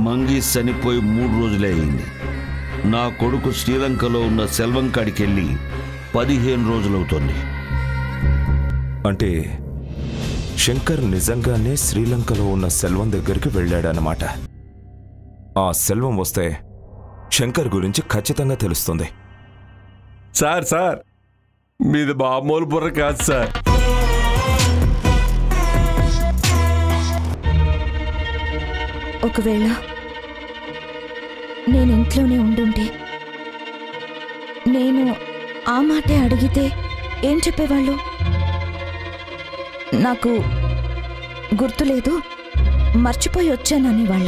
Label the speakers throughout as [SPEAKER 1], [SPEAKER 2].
[SPEAKER 1] మంగి చనిపోయి మూడు రోజులే అయింది నా కొడుకు శ్రీలంకలో ఉన్న సెల్వం కాడికి వెళ్ళి పదిహేను రోజులవుతోంది
[SPEAKER 2] అంటే శంకర్ నిజంగానే శ్రీలంకలో ఉన్న సెల్వం దగ్గరికి వెళ్ళాడనమాట ఆ సెల్వం వస్తే శంకర్ గురించి ఖచ్చితంగా తెలుస్తుంది
[SPEAKER 3] సార్ సార్ మీది మామూలు బుర్ర కాదు సార్
[SPEAKER 4] ఒకవేళ నేను ఇంట్లోనే ఉండుంటే నేను ఆ మాటే అడిగితే ఏం చెప్పేవాళ్ళు నాకు గుర్తులేదు మర్చిపోయి వచ్చానని వాళ్ళ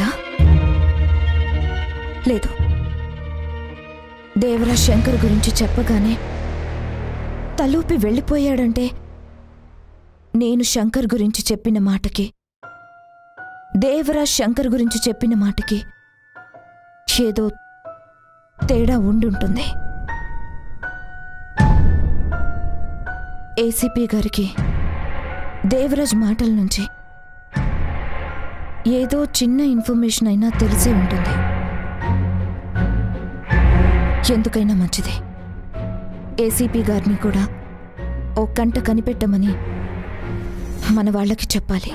[SPEAKER 4] లేదు దేవరా శంకర్ గురించి చెప్పగానే తలూపి వెళ్ళిపోయాడంటే నేను శంకర్ గురించి చెప్పిన మాటకి దేవరాజ్ శంకర్ గురించి చెప్పిన మాటకి ఏదో తేడా ఉండుంటుంది ఏసీపీ గారికి దేవరాజ్ మాటల నుంచి ఏదో చిన్న ఇన్ఫర్మేషన్ అయినా తెలిసే ఉంటుంది ఎందుకైనా మంచిది ఏసీపీ గారిని కూడా ఓ కంట కనిపెట్టమని మన వాళ్ళకి చెప్పాలి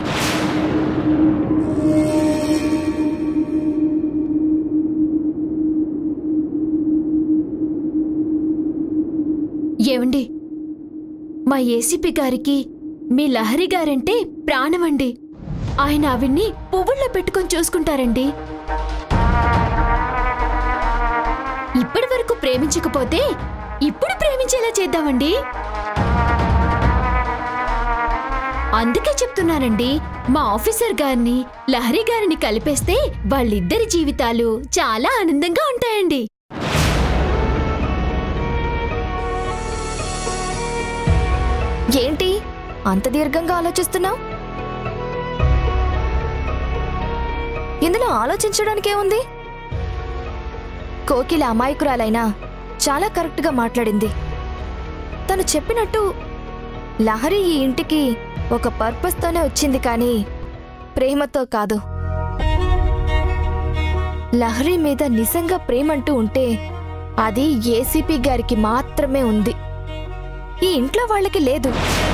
[SPEAKER 5] ఏవండి మా ఏసీపీ గారికి మీ లహరి గారంటే ప్రాణమండి ఆయన ఆవిడ్ని పువ్వుల్లో పెట్టుకొని చూసుకుంటారండి ఇప్పటి వరకు ప్రేమించకపోతే ఇప్పుడు ప్రేమించేలా చేద్దామండి అందుకే చెప్తున్నానండి మా ఆఫీసర్ గారిని లహరి గారిని కలిపేస్తే వాళ్ళిద్దరి జీవితాలు చాలా ఆనందంగా ఉంటాయండి
[SPEAKER 6] ఏంటి అంత దీర్ఘంగా ఆలోచిస్తున్నావు ఇందులో ఆలోచించడానికే ఉంది కోకిల అమాయకురాలైనా చాలా కరెక్ట్గా మాట్లాడింది తను చెప్పినట్టు లహరి ఈ ఇంటికి ఒక పర్పస్తోనే వచ్చింది కానీ ప్రేమతో కాదు లహరి మీద నిజంగా ప్రేమంటూ ఉంటే అది ఏసీపీ గారికి మాత్రమే ఉంది ఈ ఇంట్లో వాళ్ళకి లేదు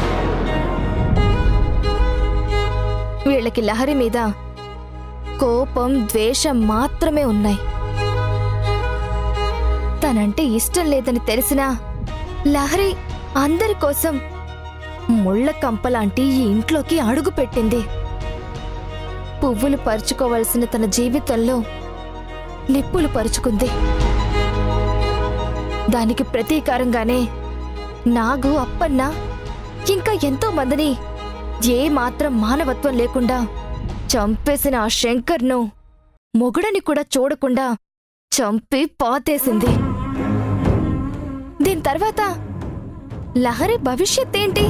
[SPEAKER 6] వీళ్ళకి లహరి మీద కోపం ద్వేషం మాత్రమే ఉన్నాయి తనంటే ఇష్టం లేదని తెలిసినా లహరి అందరి కోసం ముళ్ళ కంపలాంటి ఈ ఇంట్లోకి అడుగు పెట్టింది పువ్వులు పరుచుకోవలసిన తన జీవితంలో నిప్పులు పరుచుకుంది దానికి ప్రతీకారంగానే నాగు అప్పన్న ఇంకా ఎంతో మందిని ఏ మాత్రం మానవత్వం లేకుండా చంపేసిన ఆ శంకర్ను మొగుడని కూడా చూడకుండా చంపి పాతేసింది దీని తర్వాత లహరి భవిష్యత్ ఏంటి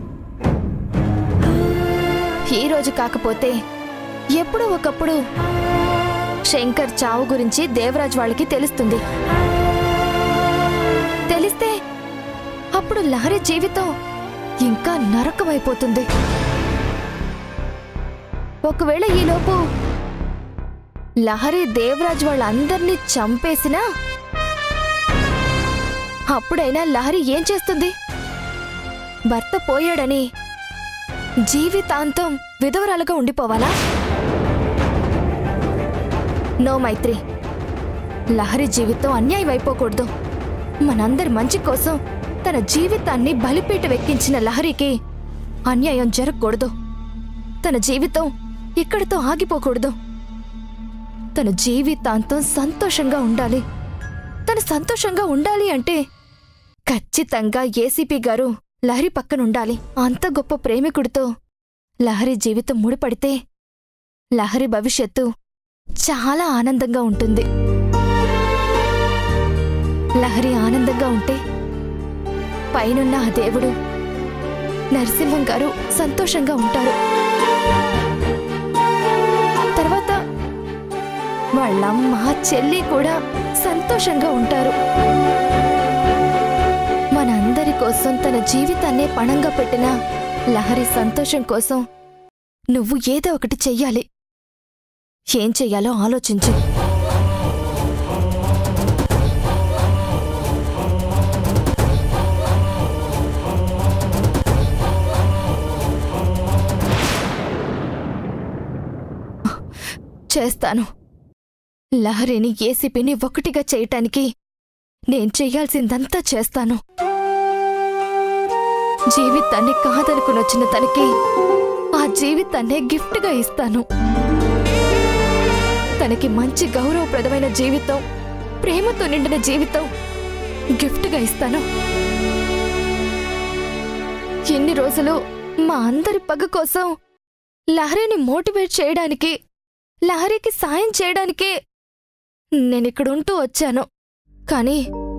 [SPEAKER 6] ఈ రోజు కాకపోతే ఎప్పుడో ఒకప్పుడు శంకర్ చావు గురించి దేవరాజ్ వాళ్ళకి తెలుస్తుంది తెలిస్తే అప్పుడు లహరి జీవితం ఇంకా నరకమైపోతుంది ఒకవేళ ఈలోపు లహరి దేవరాజ్ వాళ్ళందర్నీ చంపేసినా అప్పుడైనా లహరి ఏం చేస్తుంది భర్త పోయాడని జీవితాంతం విధవరాలుగా ఉండిపోవాలా నో మైత్రి లహరి జీవితం అన్యాయం అయిపోకూడదు మనందరి మంచి కోసం తన జీవితాన్ని బలిపీట వెక్కించిన లహరికి అన్యాయం జరగకూడదు తన జీవితం ఇక్కడితో ఆగిపోకూడదు తన జీవితాంతం సంతోషంగా ఉండాలి తను సంతోషంగా ఉండాలి అంటే ఖచ్చితంగా ఏసీపీ గారు లహరి పక్కన ఉండాలి అంత గొప్ప ప్రేమికుడితో లహరి జీవితం ముడిపడితే లహరి భవిష్యత్తు చాలా ఆనందంగా ఉంటుంది లహరి ఆనందంగా ఉంటే పైనున్న ఆ దేవుడు నరసింహం గారు సంతోషంగా ఉంటారు తర్వాత వాళ్ళమ్మ చెల్లి కూడా సంతోషంగా ఉంటారు మనందరి కోసం తన జీవితాన్నే పణంగా పెట్టిన లహరి సంతోషం కోసం నువ్వు ఏదో ఒకటి చెయ్యాలి ఏం చెయ్యాలో ఆలోచించు చేస్తాను లహరిని ఏసీపీని ఒకటిగా చేయటానికి నేను చెయ్యాల్సిందంతా చేస్తాను జీవితాన్ని కాదనుకునొచ్చిన తనకి ఆ జీవితాన్నే గిఫ్ట్గా ఇస్తాను తనకి మంచి గౌరవప్రదమైన జీవితం ప్రేమతో నిండిన జీవితం గిఫ్ట్గా ఇస్తాను ఎన్ని రోజులు మా అందరి పగ కోసం లహరిని మోటివేట్ చేయడానికి లహరికి సాయం చేయడానికే నేనిక్కడుంటూ వచ్చాను కానీ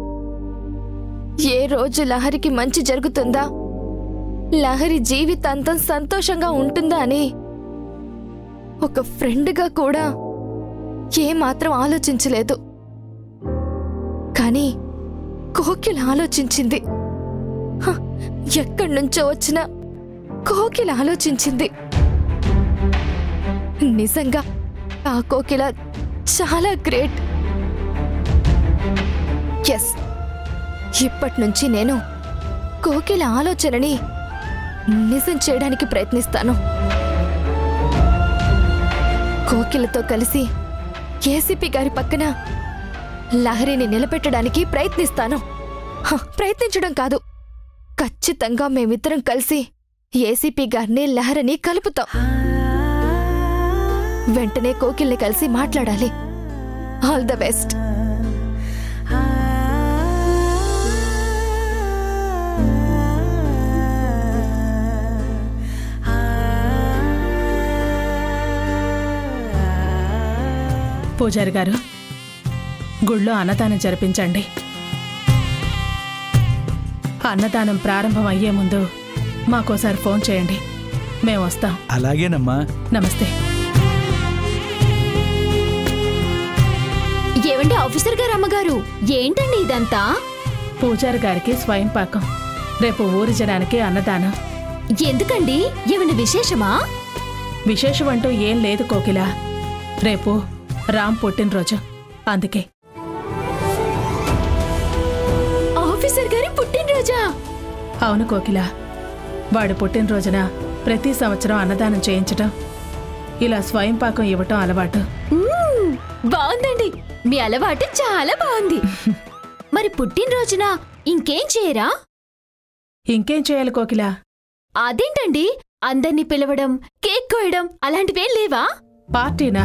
[SPEAKER 6] ఏ రోజు లహరికి మంచి జరుగుతుందా లహరి జీవితాంతం సంతోషంగా ఉంటుందా అని ఒక ఫ్రెండ్గా కూడా ఏమాత్రం ఆలోచించలేదు కానీ కోకిల ఆలోచించింది హ, ఎక్కడి నుంచో వచ్చిన కోకిల ఆలోచించింది నిజంగా ఆ కోకిల చాలా గ్రేట్ ఎస్ ఇప్పటి నుంచి నేను కోకిల ఆలోచనని నిజం చేయడానికి ప్రయత్నిస్తాను కోకిలతో కలిసి ఏసీపీ గారి పక్కన లహరిని నిలబెట్టడానికి ప్రయత్నిస్తాను హ, ప్రయత్నించడం కాదు ఖచ్చితంగా మేమిద్దరం కలిసి ఏసీపీ గారిని లహరిని కలుపుతాం వెంటనే కోకిల్ని కలిసి మాట్లాడాలి ఆల్ ద బెస్ట్
[SPEAKER 7] పూజారి గారు గుళ్ళో అన్నదానం జరిపించండి అన్నదానం ప్రారంభం అయ్యే ముందు మాకోసారి ఫోన్ చేయండి మేము వస్తాం
[SPEAKER 8] అలాగేనమ్మా
[SPEAKER 7] నమస్తే
[SPEAKER 5] ఏవండి ఆఫీసర్ గారు అమ్మగారు ఏంటండి ఇదంతా
[SPEAKER 7] పూజారి గారికి స్వయం పాకం రేపు ఊరి జనానికి అన్నదానం
[SPEAKER 5] ఎందుకండి ఏమైనా విశేషమా
[SPEAKER 7] విశేషం అంటూ ఏం లేదు కోకిల రేపు రామ్ పుట్టినరోజు అందుకే
[SPEAKER 5] ఆఫీసర్ గారి పుట్టినరోజా
[SPEAKER 7] అవును కోకిల వాడు పుట్టినరోజున ప్రతి సంవత్సరం అన్నదానం చేయించటం ఇలా స్వయం పాకం ఇవ్వటం అలవాటు
[SPEAKER 5] మ్మ్, బాగుందండి మీ అలవాటు చాలా బాగుంది మరి పుట్టినరోజున ఇంకేం చేయరా
[SPEAKER 7] ఇంకేం చేయాలి కోకిల
[SPEAKER 5] అదేంటండి అందర్నీ పిలవడం కేక్ కోయడం అలాంటివేం లేవా
[SPEAKER 7] పార్టీనా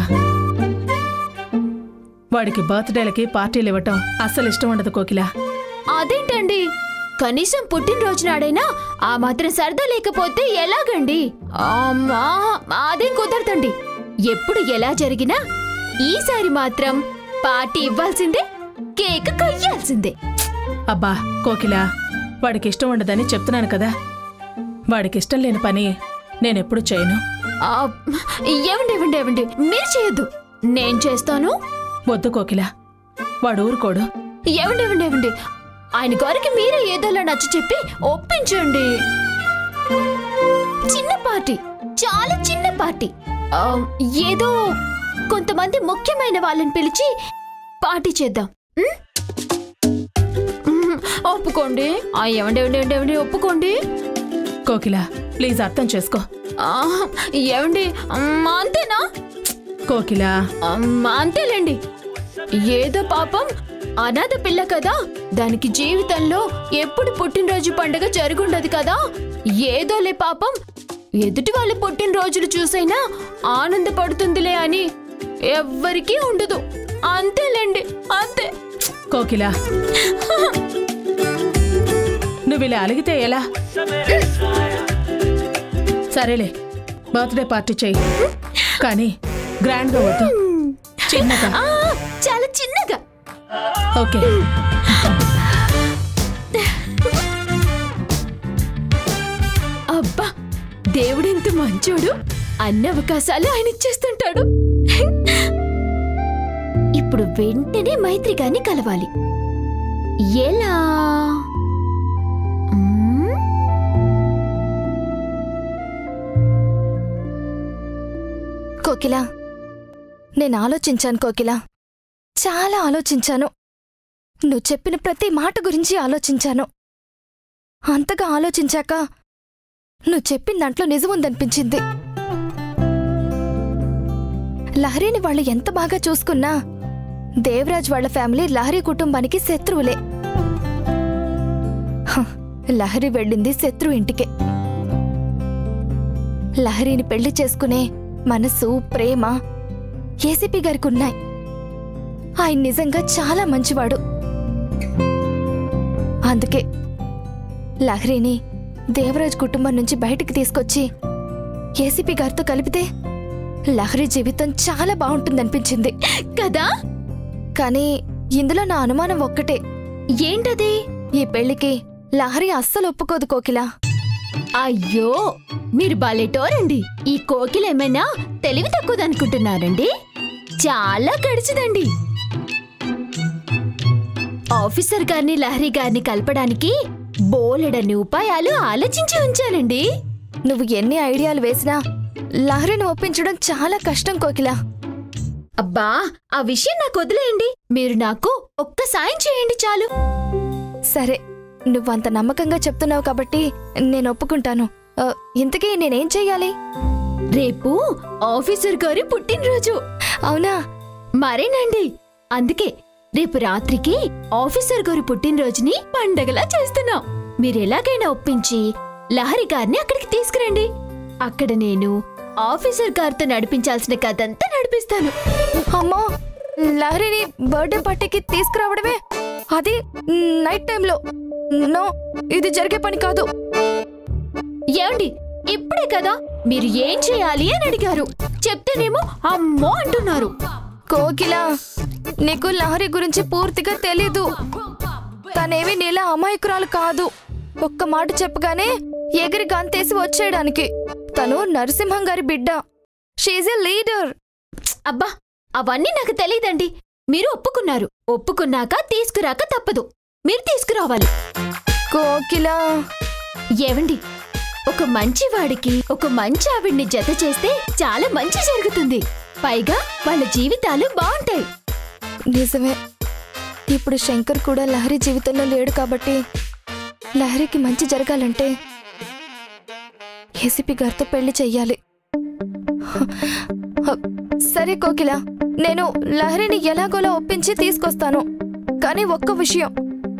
[SPEAKER 7] వాడికి బర్త్డేలకి పార్టీలు ఇవ్వటం అస్సలు ఇష్టం ఉండదు కోకిల
[SPEAKER 5] అదేంటండి కనీసం పుట్టినరోజు నాడైనా ఆ మాత్రం సరదా లేకపోతే ఎలాగండి అమ్మా, అదేం కుదరదండి ఎప్పుడు ఎలా జరిగినా ఈసారి మాత్రం పార్టీ ఇవ్వాల్సిందే కేక్ కొయ్యాల్సిందే
[SPEAKER 7] అబ్బా కోకిల వాడికి ఇష్టం ఉండదని చెప్తున్నాను కదా వాడికి ఇష్టం లేని పని నేనెప్పుడు చేయను
[SPEAKER 5] ఆ, ఏవండి ఏవండి ఏవండి మీరు చేయొద్దు నేను చేస్తాను
[SPEAKER 7] వద్దు కోకిల వాడు ఊరుకోడు
[SPEAKER 5] ఏవండి ఏవండి ఏవండి ఆయన గారికి మీరే ఏదోలా నచ్చ చెప్పి ఒప్పించండి చిన్న పార్టీ చాలా చిన్న పార్టీ ఆ, ఏదో కొంతమంది ముఖ్యమైన వాళ్ళని పిలిచి పార్టీ చేద్దాం ఉం? ఉం, ఒప్పుకోండి ఆ, ఏవండి ఏవండి ఏవండి ఏవండి ఒప్పుకోండి
[SPEAKER 7] కోకిల ప్లీజ్ అర్థం చేసుకో
[SPEAKER 5] ఆ, ఏవండి ఉం, అంతేనా
[SPEAKER 7] కోకిల
[SPEAKER 5] అమ్మ, అంతేలేండి ఏదో పాపం అనాథ పిల్ల కదా దానికి జీవితంలో ఎప్పుడు పుట్టినరోజు పండుగ జరుగుండదు కదా ఏదోలే పాపం ఎదుటి వాళ్ళ పుట్టినరోజులు చూసైనా ఆనందపడుతుందిలే అని ఎవ్వరికీ ఉండదు అంతేలేండి అంతే
[SPEAKER 7] కోకిల నువ్వు ఇలా అలిగితే ఎలా సరేలే బర్త్డే పార్టీ చెయ్యి కానీ గ్రాండ్గా వద్దు చిన్నగా
[SPEAKER 5] ఆ, చాలా చిన్నగా
[SPEAKER 7] ఓకే
[SPEAKER 5] అబ్బా దేవుడెంత మంచోడు అన్ని అవకాశాలు ఆయన ఇచ్చేస్తుంటాడు ఇప్పుడు వెంటనే మైత్రి గారిని కలవాలి ఎలా మ్మ్?
[SPEAKER 6] కోకిల నేను ఆలోచించాను కోకిల చాలా ఆలోచించాను నువ్వు చెప్పిన ప్రతి మాట గురించి ఆలోచించాను అంతగా ఆలోచించాక నువ్వు చెప్పిన దాంట్లో నిజం ఉందనిపించింది లహరిని వాళ్ళు ఎంత బాగా చూసుకున్నా దేవరాజ్ వాళ్ళ ఫ్యామిలీ లహరి కుటుంబానికి శత్రువులే హ, లహరి వెళ్ళింది శత్రు ఇంటికే లహరిని పెళ్లి చేసుకునే మనసు ప్రేమ ఏసీపీ గారికి ఉన్నాయి ఆయన నిజంగా చాలా మంచివాడు అందుకే లహరిని దేవరాజ్ కుటుంబం నుంచి బయటికి తీసుకొచ్చి ఏసీపీ గారితో కలిపితే లహరి జీవితం చాలా బాగుంటుందనిపించింది
[SPEAKER 5] కదా
[SPEAKER 6] కానీ ఇందులో నా అనుమానం ఒక్కటే
[SPEAKER 5] ఏంటది
[SPEAKER 6] ఈ పెళ్లికి లహరి అస్సలు ఒప్పుకోదు కోకిలా
[SPEAKER 5] అయ్యో మీరు బాలేటోరండి ఈ కోకిల ఏమైనా తెలివి తక్కువదనుకుంటున్నారండి చాలా గడిచిదండి ఆఫీసర్ గారిని లహరి గారిని కలపడానికి బోలెడన్ని ఉపాయాలు ఆలోచించి ఉంచానండి
[SPEAKER 6] నువ్వు ఎన్ని ఐడియాలు వేసినా లహరిని ఒప్పించడం చాలా కష్టం కోకిలా
[SPEAKER 5] అబ్బా ఆ విషయం నాకు వదిలేయండి మీరు నాకు ఒక్క సాయం చేయండి చాలు
[SPEAKER 6] సరే నువ్వంత నమ్మకంగా చెప్తున్నావు కాబట్టి నేను ఒప్పుకుంటాను ఆ, ఇంతకీ నేనేం చెయ్యాలి
[SPEAKER 5] రేపు ఆఫీసర్ గారి పుట్టినరోజు
[SPEAKER 6] అవునా
[SPEAKER 5] మరేనండి అందుకే రేపు రాత్రికి ఆఫీసర్ గారి పుట్టినరోజుని పండగలా చేస్తున్నాం మీరెలాగైనా ఒప్పించి లహరి గారిని అక్కడికి తీసుకురండి అక్కడ నేను ఆఫీసర్ గారితో నడిపించాల్సిన కథంతా నడిపిస్తాను
[SPEAKER 6] అమ్మో లహరిని బర్త్డే పార్టీకి తీసుకురావడమే అది నైట్ టైంలో నో ఇది జరిగే పని కాదు
[SPEAKER 5] ఏమండి ఇప్పుడే కదా మీరు ఏం చేయాలి అని అడిగారు చెప్తేనేమో అమ్మో అంటున్నారు
[SPEAKER 6] కోకిల నీకు లహరి గురించి పూర్తిగా తెలీదు తనేమి నీలా అమాయకురాలు కాదు ఒక్క మాట చెప్పగానే ఎగిరి గంతేసి వచ్చేయడానికి తను నరసింహం గారి బిడ్డ షీజ్ ఎ లీడర్
[SPEAKER 5] అబ్బా అవన్నీ నాకు తెలియదండి మీరు ఒప్పుకున్నారు ఒప్పుకున్నాక తీసుకురాక తప్పదు మీరు తీసుకురావాలి
[SPEAKER 6] కోకిల
[SPEAKER 5] ఏవండి ఒక మంచి వాడికి ఒక మంచి ఆవిడ్ని జత చేస్తే చాలా మంచి జరుగుతుంది పైగా వాళ్ళ జీవితాలు బాగుంటాయి
[SPEAKER 6] నిజమే ఇప్పుడు శంకర్ కూడా లహరి జీవితంలో లేడు కాబట్టి లహరికి మంచి జరగాలంటే ఏసీపీ గారితో పెళ్లి చెయ్యాలి హ, సరే కోకిల నేను లహరిని ఎలాగోలా ఒప్పించి తీసుకొస్తాను కానీ ఒక్క విషయం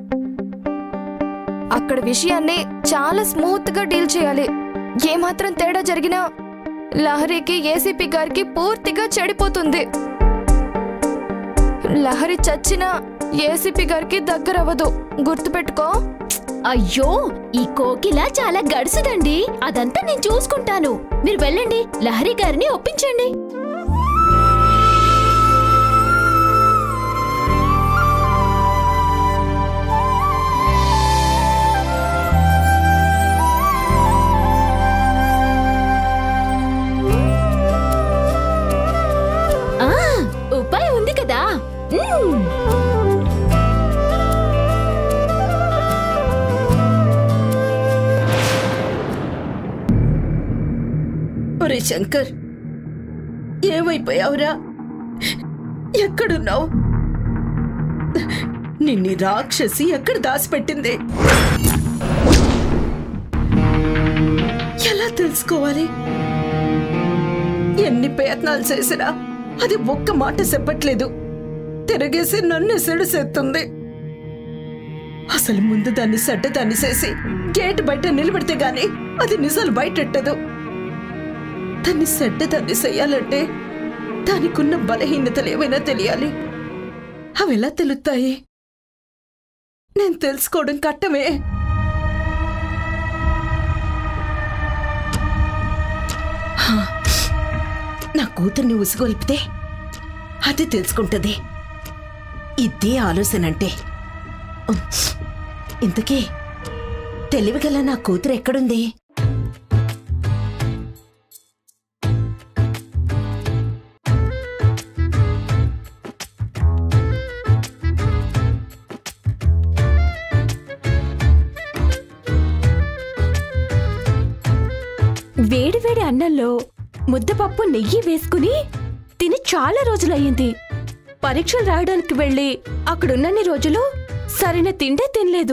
[SPEAKER 6] అక్కడ విషయాన్ని చాలా స్మూత్ గా డీల్ చేయాలి ఏమాత్రం తేడా జరిగినా లహరికి ఏసీపీ గారికి పూర్తిగా చెడిపోతుంది లహరి చచ్చినా ఏసీపీ గారికి దగ్గరవ్వదు గుర్తుపెట్టుకో
[SPEAKER 5] అయ్యో ఈ కోకిల చాలా గడుసుదండి అదంతా నేను చూసుకుంటాను మీరు వెళ్ళండి లహరి గారిని ఒప్పించండి ఆ, ఉపాయం ఉంది కదా మ్మ్.
[SPEAKER 8] ఒరే శంకర్ ఏమైపోయావురా ఎక్కడున్నావు నిన్ని రాక్షసి ఎక్కడ దాచిపెట్టింది ఎలా తెలుసుకోవాలి ఎన్ని ప్రయత్నాలు చేసినా అది ఒక్క మాట చెప్పట్లేదు తిరగేసి నన్ను సెడుసేస్తుంది అసలు ముందు దాన్ని సెడ్డ దాన్ని చేసి గేట్ బయట నిలబెడితే గాని అది నిజాలు బయటెట్టదు దాన్ని సెడ్డ దాన్ని చెయ్యాలంటే దానికున్న బలహీనతలు ఏమైనా తెలియాలి అవి ఎలా తెలుస్తాయి నేను తెలుసుకోవడం కట్టమే హా, నా కూతుర్ని ఉసుగొల్పితే అది తెలుసుకుంటది ఇదే ఆలోచన అంటే ఉమ్, ఇంతకీ తెలివిగల నా కూతురు ఎక్కడుంది
[SPEAKER 5] వేడివేడి అన్నంలో ముద్దపప్పు నెయ్యి వేసుకుని
[SPEAKER 4] తిని చాలా రోజులయ్యింది పరీక్షలు రాయడానికి వెళ్ళి అక్కడున్నన్ని రోజులు సరైన తిండే తినలేదు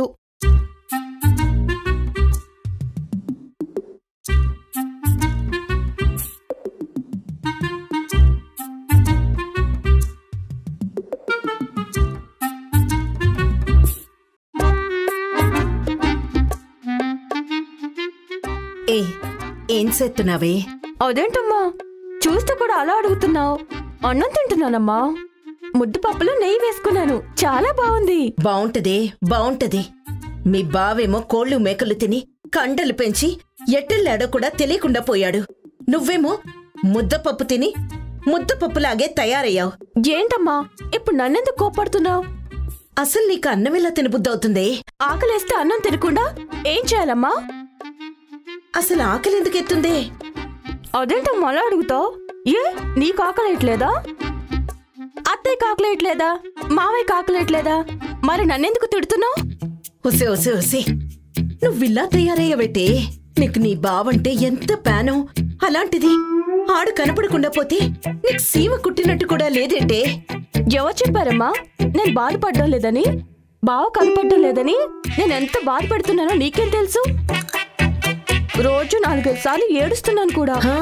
[SPEAKER 8] ఏ ఏం చేస్తున్నావే
[SPEAKER 4] అదేంటమ్మా చూస్తూ కూడా అలా అడుగుతున్నావు అన్నం తింటున్నానమ్మా ముద్దు పప్పులో నెయ్యి వేసుకున్నాను చాలా బాగుంది
[SPEAKER 8] బావుంటదే బావుంటది మీ బావేమో కోళ్ళు మేకలు తిని కండలు పెంచి ఎట్టెళ్ళాడో కూడా తెలియకుండా పోయాడు నువ్వేమో ముద్దపప్పు తిని ముద్దపప్పులాగే తయారయ్యావు
[SPEAKER 4] ఏంటమ్మా ఇప్పుడు నన్నెందుకు కోపడుతున్నావు
[SPEAKER 8] అసలు నీకు అన్నం ఎలా తినబుద్దవుతుందే
[SPEAKER 4] ఆకలేస్తే అన్నం తినకుండా ఏం చేయాలమ్మా
[SPEAKER 8] అసలు ఆకలి ఎందుకు ఎత్తుందే
[SPEAKER 4] అదేంటమ్మా అలా అడుగుతావు ఏ నీకు ఆకలేయట్లేదా అత్తయ్య కాకలేయట్లేదా మావయ్య కాకలేయట్లేదా మరి నన్నెందుకు తిడుతున్నావు
[SPEAKER 8] ఒసే ఒసే ఒసే నువ్విల్లా తయారయ్యబెట్టే నీకు నీ బావంటే ఎంత ప్యానో అలాంటిది ఆడు కనపడకుండా పోతే నీకు సీమ కుట్టినట్టు కూడా లేదేంటే
[SPEAKER 4] ఎవరు చెప్పారమ్మా నేను బాధపడడం లేదని బావ కనపడడం లేదని నేను ఎంత బాధపడుతున్నానో నీకేం తెలుసు రోజు నాలుగైదు సార్లు ఏడుస్తున్నాను కూడా
[SPEAKER 8] హా?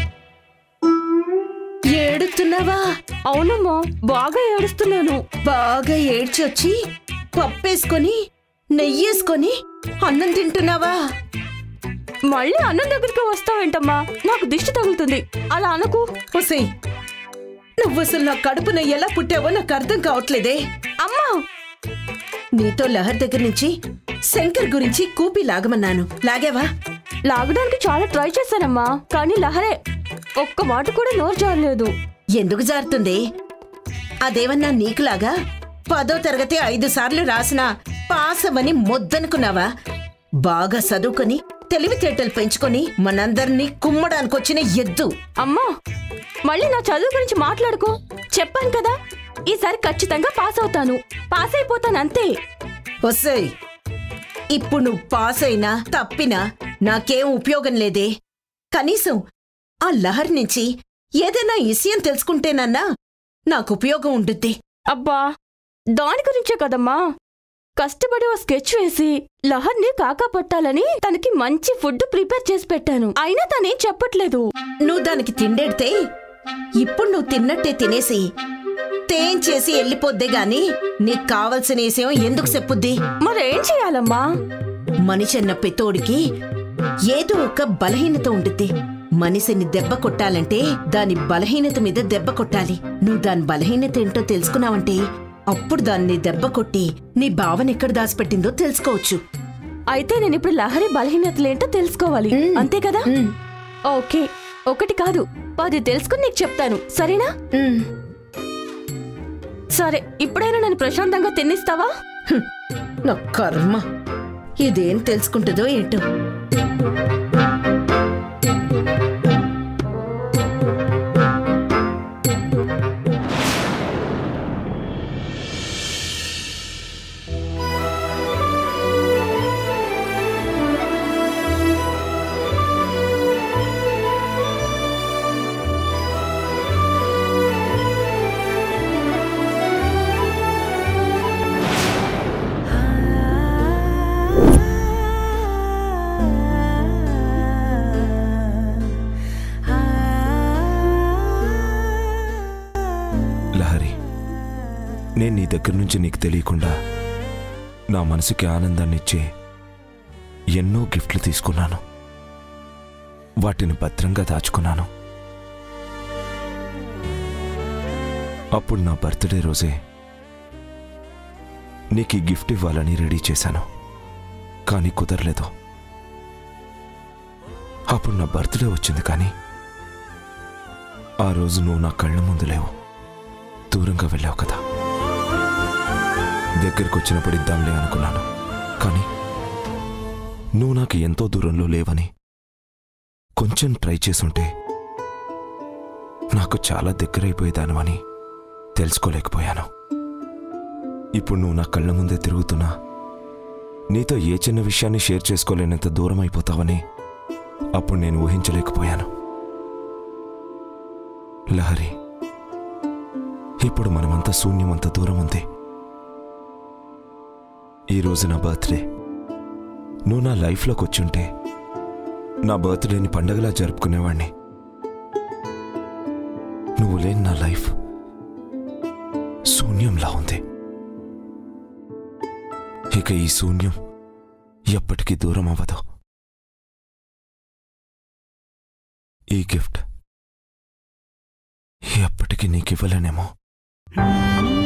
[SPEAKER 8] ఏడుతున్నావా
[SPEAKER 4] అవునమ్మా బాగా ఏడుస్తున్నాను
[SPEAKER 8] బాగా ఏడ్చొచ్చి పప్పేసుకొని నెయ్యేసుకొని అన్నం తింటున్నావా
[SPEAKER 4] మళ్ళీ అన్నం దగ్గరికి వస్తావేంటమ్మా నాకు దిష్టి తగులుతుంది అలా అనకు
[SPEAKER 8] ఒసే నువ్వు అసలు నా కడుపున ఎలా పుట్టావో నాకు అర్థం కావట్లేదే
[SPEAKER 4] అమ్మా
[SPEAKER 8] నీతో లహర్ దగ్గర నుంచి శంకర్ గురించి కూపి లాగమన్నాను లాగావా
[SPEAKER 4] లాగడానికి చాలా ట్రై చేశానమ్మా కానీ లహరే ఒక్క మాట కూడా నోరు జారలేదు
[SPEAKER 8] ఎందుకు జారుతుంది అదేమన్నా నీకులాగా పదో తరగతి ఐదు సార్లు రాసిన పాసమని మొద్దనుకున్నావా బాగా చదువుకొని తెలివితేటలు పెంచుకొని మనందరినీ కుమ్మడానికొచ్చిన ఎద్దు
[SPEAKER 4] అమ్మా మళ్ళీ నా చదువు గురించి మాట్లాడుకో చెప్పాను కదా ఈసారి ఖచ్చితంగా పాస్ అవుతాను పాస్ అయిపోతాను అంతే
[SPEAKER 8] వస్తాయి ఇప్పుడు నువ్వు పాస్ అయినా తప్పినా నాకేం ఉపయోగం లేదే కనీసం ఆ లహర్ నుంచి ఏదైనా విషయం తెలుసుకుంటేనన్నా నాకు ఉపయోగం ఉండుద్ది
[SPEAKER 4] అబ్బా దాని గురించే కదమ్మా కష్టపడి ఓ స్కెచ్ వేసి లహర్ని కాకా పట్టాలని తనకి మంచి ఫుడ్ ప్రిపేర్ చేసి పెట్టాను అయినా తనేం చెప్పట్లేదు
[SPEAKER 8] నువ్వు దానికి తిండెడితే ఇప్పుడు నువ్వు తిన్నట్టే తినేసి తేం చేసి వెళ్ళిపోద్దే గాని నీకు కావలసిన విషయం ఎందుకు చెప్పుద్ది
[SPEAKER 4] మరేం చేయాలమ్మా
[SPEAKER 8] మనిషి అన్న పెతోడికి ఏదో ఒక బలహీనత ఉండుద్ది మనిషిని దెబ్బ కొట్టాలంటే దాని బలహీనత మీద దెబ్బ కొట్టాలి నువ్వు దాని బలహీనత ఏంటో తెలుసుకున్నావంటే అప్పుడు దాన్ని దెబ్బ కొట్టి నీ భావన ఎక్కడ దాచిపెట్టిందో తెలుసుకోవచ్చు
[SPEAKER 4] అయితే నేను ఇప్పుడు లహరి బలహీనతలేంటో తెలుసుకోవాలి
[SPEAKER 8] మ్.
[SPEAKER 4] అంతే కదా
[SPEAKER 8] మ్.
[SPEAKER 4] ఓకే ఒకటి కాదు పది తెలుసుకుని నీకు చెప్తాను సరేనా
[SPEAKER 8] ఉమ్.
[SPEAKER 4] సరే ఇప్పుడైనా నన్ను ప్రశాంతంగా తిన్నిస్తావా
[SPEAKER 8] నా కర్మ ఇదేం తెలుసుకుంటుందో ఏంటో
[SPEAKER 2] లహరి నేను నీ దగ్గర నుంచి నీకు తెలియకుండా నా మనసుకి ఆనందాన్ని ఇచ్చే ఎన్నో గిఫ్ట్లు తీసుకున్నాను వాటిని భద్రంగా దాచుకున్నాను అప్పుడు నా బర్త్డే రోజే నీకు ఈ గిఫ్ట్ ఇవ్వాలని రెడీ చేశాను కానీ కుదరలేదు అప్పుడు నా బర్త్డే వచ్చింది కానీ ఆ రోజు నువ్వు నా కళ్ళ ముందు లేవు దూరంగా వెళ్ళావు కదా దగ్గరికి వచ్చినప్పుడు ఇద్దాంలే అనుకున్నాను కానీ నువ్వు నాకు ఎంతో దూరంలో లేవని కొంచెం ట్రై చేసుంటే నాకు చాలా దగ్గరైపోయేదానివని తెలుసుకోలేకపోయాను ఇప్పుడు నువ్వు నా కళ్ళ ముందే తిరుగుతున్నా నీతో ఏ చిన్న విషయాన్ని షేర్ చేసుకోలేనంత దూరం అయిపోతావని అప్పుడు నేను ఊహించలేకపోయాను లహరి ఇప్పుడు మనమంతా శూన్యమంత దూరం ఉంది ఈరోజు నా బర్త్డే నువ్వు నా లైఫ్లోకి వచ్చుంటే నా బర్త్డేని పండగలా జరుపుకునేవాణ్ణి నువ్వు లేని నా లైఫ్ శూన్యంలా ఉంది ఇక ఈ శూన్యం ఎప్పటికీ దూరం అవ్వదు ఈ గిఫ్ట్ ఎప్పటికీ నీకు ఇవ్వలేనేమో